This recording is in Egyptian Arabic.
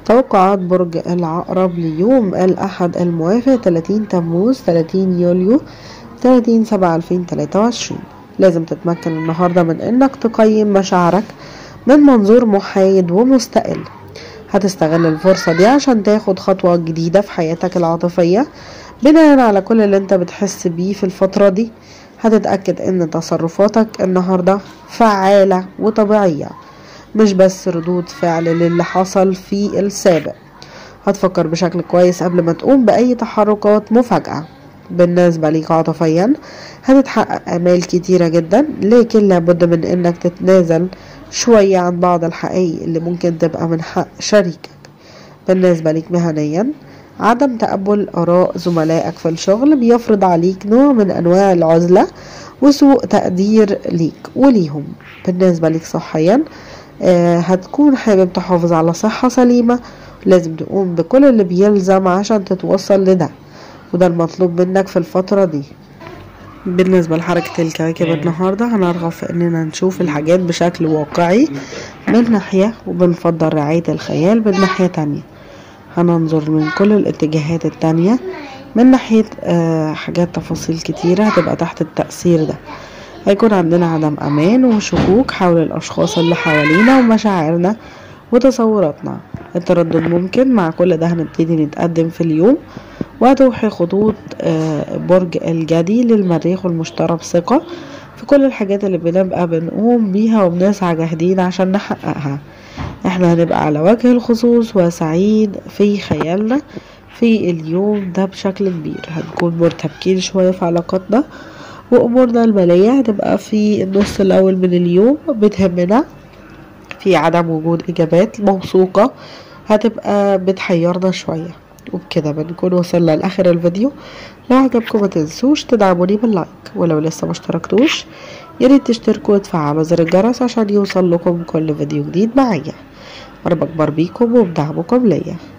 توقعات برج العقرب ليوم الأحد الموافق 30 تموز 30 يوليو 30 7 2023 لازم تتمكن النهاردة من انك تقيم مشاعرك من منظور محايد ومستقل هتستغل الفرصة دي عشان تاخد خطوة جديدة في حياتك العاطفية بناء على كل اللي انت بتحس بيه في الفترة دي هتتأكد ان تصرفاتك النهاردة فعالة وطبيعية مش بس ردود فعل للي حصل في السابق هتفكر بشكل كويس قبل ما تقوم بأي تحركات مفاجئة بالنسبة ليك عاطفيا هتتحقق آمال كتيرة جدا لكن لابد من انك تتنازل شوية عن بعض الحقائق اللي ممكن تبقى من حق شريكك بالنسبة ليك مهنيا عدم تقبل آراء زملائك في الشغل بيفرض عليك نوع من أنواع العزلة وسوء تقدير ليك وليهم بالنسبة ليك صحيا آه هتكون حابب تحافظ على صحة سليمة لازم تقوم بكل اللي بيلزم عشان تتوصل لده وده المطلوب منك في الفترة دي بالنسبة لحركة الكواكب النهاردة هنرغب في اننا نشوف الحاجات بشكل واقعي من ناحية وبنفضل رعاية الخيال من ناحية تانية هننظر من كل الاتجاهات التانية من ناحية آه حاجات تفاصيل كتيرة هتبقى تحت التأثير ده هيكون عندنا عدم أمان وشكوك حول الأشخاص اللي حوالينا ومشاعرنا وتصوراتنا التردد ممكن مع كل ده هنبتدي نتقدم في اليوم وهتوحي خطوط برج الجدي للمريخ والمشتري بثقة في كل الحاجات اللي بنبقى بنقوم بيها وبنسعى جاهدين عشان نحققها احنا هنبقى على وجه الخصوص وسعيد في خيالنا في اليوم ده بشكل كبير هنكون مرتبكين شوية في علاقاتنا وأمورنا المالية هتبقى في النص الأول من اليوم بتهمنا في عدم وجود إجابات موثوقة هتبقى بتحيرنا شوية وبكده بنكون وصلنا لآخر الفيديو لو عجبكم ما تنسوش تدعموني باللايك ولو لسه مشتركتوش ياريت تشتركوا وتفعلوا زر الجرس عشان يوصل لكم كل فيديو جديد معايا وانا بكبر بيكم وبدعمكم ليا